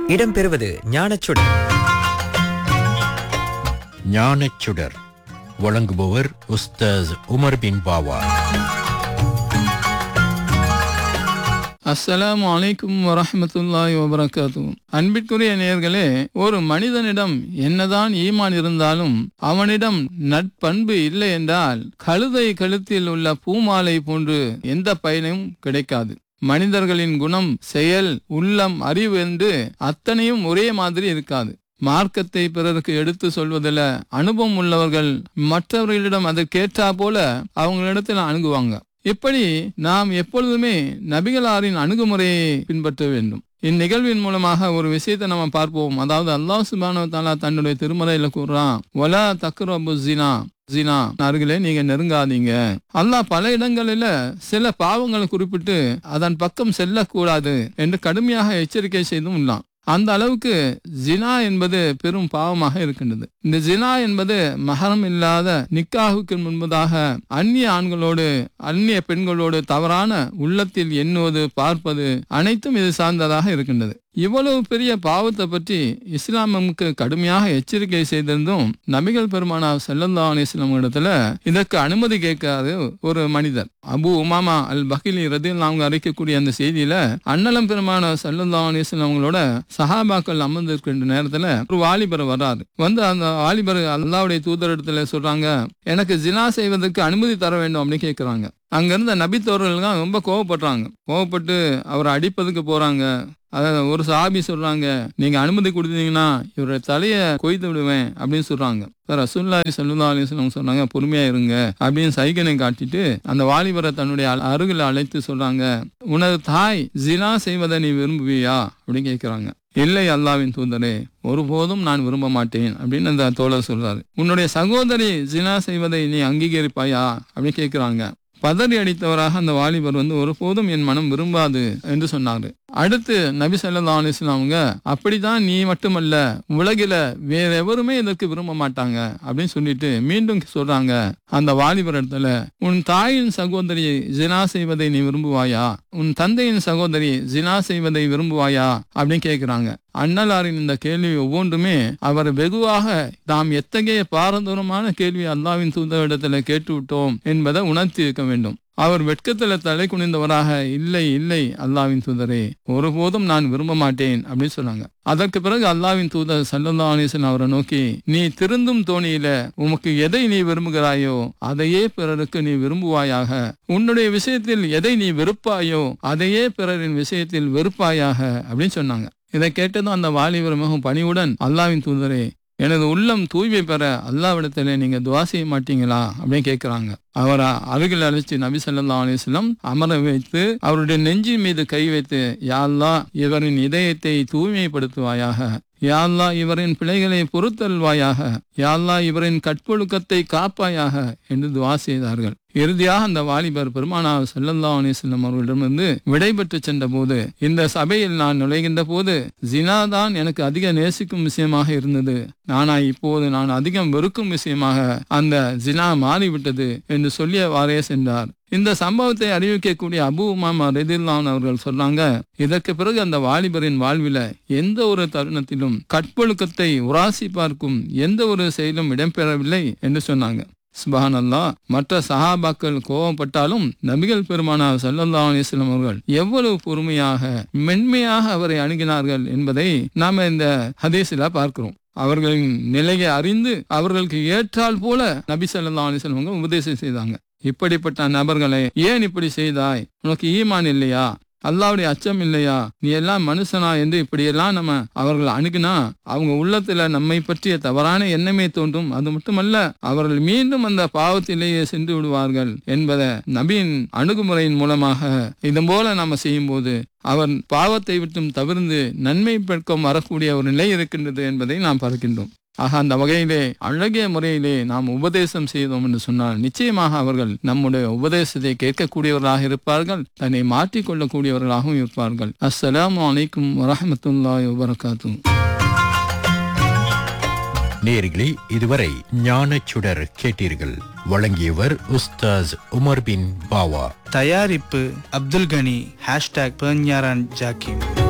இடம்பெறுவது ஞானச்சுடர் ஞானச்சுடர் வழங்குபவர் உஸ்தாஸ் உமர் பின் பாவா அஸ்ஸலாமு அலைக்கும் வரஹ்மத்துல்லாஹி வபரகாத்து அன்பிற்குரிய நேயர்களே ஒரு மனிதனிடம் என்னதான் ஈமான் இருந்தாலும் அவனிடம் நட்பண்பு இல்லை என்றால் கழுதை கழுத்தில் உள்ள பூமாலை போன்று எந்த பயனும் கிடைக்காது மனிதர்களின் குணம் செயல் உள்ளம் அறிவு என்று அத்தனையும் ஒரே மாதிரி இருக்காது மார்க்கத்தை பிறருக்கு எடுத்து சொல்வதில் அனுபவம் உள்ளவர்கள் மற்றவர்களிடம் அதற்கேற்றா போல அவங்களிடத்தில் அணுகுவாங்க இப்படி நாம் எப்பொழுதுமே நபிகளாரின் அணுகுமுறையை பின்பற்ற வேண்டும் இந்நிகழ்வின் மூலமாக ஒரு விஷயத்தை நம்ம பார்ப்போம் அதாவது அல்லாஹ் சுபானு தாலா தன்னுடைய திருமறையில கூறுறான் ஒலா தக்ரபு ஜினா ஜினா அருகிலே நீங்க நெருங்காதீங்க அல்லாஹ் பல இடங்களில சில பாவங்களை குறிப்பிட்டு அதன் பக்கம் செல்லக்கூடாது என்று கடுமையாக எச்சரிக்கை செய்தும் உள்ளான் அந்த அளவுக்கு ஜினா என்பது பெரும் பாவமாக இருக்கின்றது இந்த ஜினா என்பது மகரம் இல்லாத நிக்காகுக்கு முன்பதாக அந்நிய ஆண்களோடு அந்நிய பெண்களோடு தவறான உள்ளத்தில் எண்ணுவது பார்ப்பது அனைத்தும் இது சார்ந்ததாக இருக்கின்றது இவ்வளவு பெரிய பாவத்தை பற்றி இஸ்லாம் நமக்கு கடுமையாக எச்சரிக்கை செய்திருந்தும் நபிகள் பெருமானா செல்லல்லா அலிஸ்லாம் இடத்துல இதற்கு அனுமதி கேட்காது ஒரு மனிதர் அபு உமாமா அல் பகிலி ரதில் அவங்க அறிக்கக்கூடிய அந்த செய்தியில அன்னலம் பெருமான செல்லல்லா அலிஸ்லாம் அவங்களோட சஹாபாக்கள் அமர்ந்திருக்கின்ற நேரத்துல ஒரு வாலிபர் வர்றாரு வந்து அந்த வாலிபர் அல்லாவுடைய தூதர் இடத்துல சொல்றாங்க எனக்கு ஜினா செய்வதற்கு அனுமதி தர வேண்டும் அப்படின்னு கேட்கிறாங்க அங்க இருந்த நபித்தோர்கள் ரொம்ப கோவப்படுறாங்க கோவப்பட்டு அவரை அடிப்பதுக்கு போறாங்க அதாவது ஒரு சாபி சொல்றாங்க நீங்க அனுமதி கொடுத்தீங்கன்னா இவருடைய தலையை கொய்து விடுவேன் அப்படின்னு சொல்றாங்க ரசூல்லாய் சல்லா அலிஸ்லாம் சொன்னாங்க பொறுமையா இருங்க அப்படின்னு சைகனை காட்டிட்டு அந்த வாலிபரை தன்னுடைய அருகில் அழைத்து சொல்றாங்க உனது தாய் ஜினா செய்வதை நீ விரும்புவியா அப்படின்னு கேட்கிறாங்க இல்லை அல்லாவின் தூதரே ஒருபோதும் நான் விரும்ப மாட்டேன் அப்படின்னு அந்த தோழர் சொல்றாரு உன்னுடைய சகோதரி ஜினா செய்வதை நீ அங்கீகரிப்பாயா அப்படின்னு கேட்கிறாங்க பதறி அடித்தவராக அந்த வாலிபர் வந்து ஒருபோதும் என் மனம் விரும்பாது என்று சொன்னாரு அடுத்து நபி சல்லா அலிஸ்லாமுங்க அப்படிதான் நீ மட்டுமல்ல உலகில வேற எவருமே இதற்கு விரும்ப மாட்டாங்க அப்படின்னு சொல்லிட்டு மீண்டும் சொல்றாங்க அந்த வாலிபர் இடத்துல உன் தாயின் சகோதரி ஜினா செய்வதை நீ விரும்புவாயா உன் தந்தையின் சகோதரி ஜினா செய்வதை விரும்புவாயா அப்படின்னு கேட்கிறாங்க அண்ணலாரின் இந்த கேள்வி ஒவ்வொன்றுமே அவர் வெகுவாக நாம் எத்தகைய பாரதூரமான கேள்வி அல்லாவின் தூதரிடத்துல கேட்டு விட்டோம் என்பதை உணர்த்தி இருக்க வேண்டும் அவர் வெட்கத்துல தலை குனிந்தவராக இல்லை இல்லை அல்லாவின் தூதரே ஒருபோதும் நான் விரும்ப மாட்டேன் அப்படின்னு சொன்னாங்க அதற்கு பிறகு அல்லாவின் தூதர் சல்லல்லா அலிசன் அவரை நோக்கி நீ திருந்தும் தோணியில உமக்கு எதை நீ விரும்புகிறாயோ அதையே பிறருக்கு நீ விரும்புவாயாக உன்னுடைய விஷயத்தில் எதை நீ வெறுப்பாயோ அதையே பிறரின் விஷயத்தில் வெறுப்பாயாக அப்படின்னு சொன்னாங்க இதை கேட்டதும் அந்த வாலிபர் மிகவும் பணிவுடன் அல்லாவின் தூதரே எனது உள்ளம் தூய்மை பெற அல்லாவிடத்துல நீங்க துவா செய்ய மாட்டீங்களா அப்படின்னு கேட்கிறாங்க அவரை அருகில் அழைச்சி நபி சல்லா அலிஸ்லம் அமர வைத்து அவருடைய நெஞ்சின் மீது கை வைத்து யாழ்லா இவரின் இதயத்தை தூய்மைப்படுத்துவாயாக யாழ்லா இவரின் பிழைகளை பொறுத்தல்வாயாக யாழ்லா இவரின் கற்பொழுக்கத்தை காப்பாயாக என்று துவா செய்தார்கள் இறுதியாக அந்த வாலிபர் பெருமானா செல்லல்லா அலிஸ்லம் அவர்களிடமிருந்து விடைபெற்று சென்ற போது இந்த சபையில் நான் நுழைகின்ற போது ஜினா தான் எனக்கு அதிக நேசிக்கும் விஷயமாக இருந்தது ஆனா இப்போது நான் அதிகம் வெறுக்கும் விஷயமாக அந்த ஜினா மாறிவிட்டது என்று சொல்லியவாறே சென்றார் இந்த சம்பவத்தை அறிவிக்கக்கூடிய அபு உமாமா ரெதில்லான் அவர்கள் சொல்றாங்க இதற்கு பிறகு அந்த வாலிபரின் வாழ்வில எந்த ஒரு தருணத்திலும் கற்பொழுக்கத்தை உராசி பார்க்கும் எந்த ஒரு செயலும் இடம்பெறவில்லை என்று சொன்னாங்க சுபஹான் அல்லா மற்ற சஹாபாக்கள் கோபப்பட்டாலும் நபிகள் பெருமானா சல்லல்லா அலிஸ்லாம் அவர்கள் எவ்வளவு பொறுமையாக மென்மையாக அவரை அணுகினார்கள் என்பதை நாம இந்த ஹதீஸில் பார்க்கிறோம் அவர்களின் நிலையை அறிந்து அவர்களுக்கு ஏற்றால் போல நபி சல்லா அலிஸ்லாம் அவங்க உபதேசம் செய்தாங்க இப்படிப்பட்ட நபர்களை ஏன் இப்படி செய்தாய் உனக்கு ஈமான் இல்லையா அல்லாவுடைய அச்சம் இல்லையா நீ எல்லாம் மனுஷனா என்று இப்படியெல்லாம் நம்ம அவர்கள் அணுகுனா அவங்க உள்ளத்துல நம்மை பற்றிய தவறான எண்ணமே தோன்றும் அது மட்டுமல்ல அவர்கள் மீண்டும் அந்த பாவத்திலேயே சென்று விடுவார்கள் என்பதை நபியின் அணுகுமுறையின் மூலமாக இது போல நாம செய்யும் போது அவன் பாவத்தை விட்டும் தவிர்ந்து நன்மை பெற்கும் வரக்கூடிய ஒரு நிலை இருக்கின்றது என்பதை நாம் பார்க்கின்றோம் ஆக அந்த வகையிலே அழகிய முறையிலே நாம் உபதேசம் செய்தோம் என்று சொன்னால் நிச்சயமாக அவர்கள் நம்முடைய உபதேசத்தை கேட்கக்கூடியவர்களாக இருப்பார்கள் தன்னை மாற்றிக் கொள்ளக்கூடியவர்களாகவும் இருப்பார்கள் அஸ்ஸலாமு அலைக்கும் வரஹமத்துல்லாஹி வபரகாத்து நேர்களே இதுவரை ஞானச்சுடர் கேட்டீர்கள் வழங்கியவர் உஸ்தாஸ் உமர் பின் பாவா தயாரிப்பு அப்துல் கனி ஹேஷ்டாக் பேஞ்ஞாரான் ஜாக்கிம்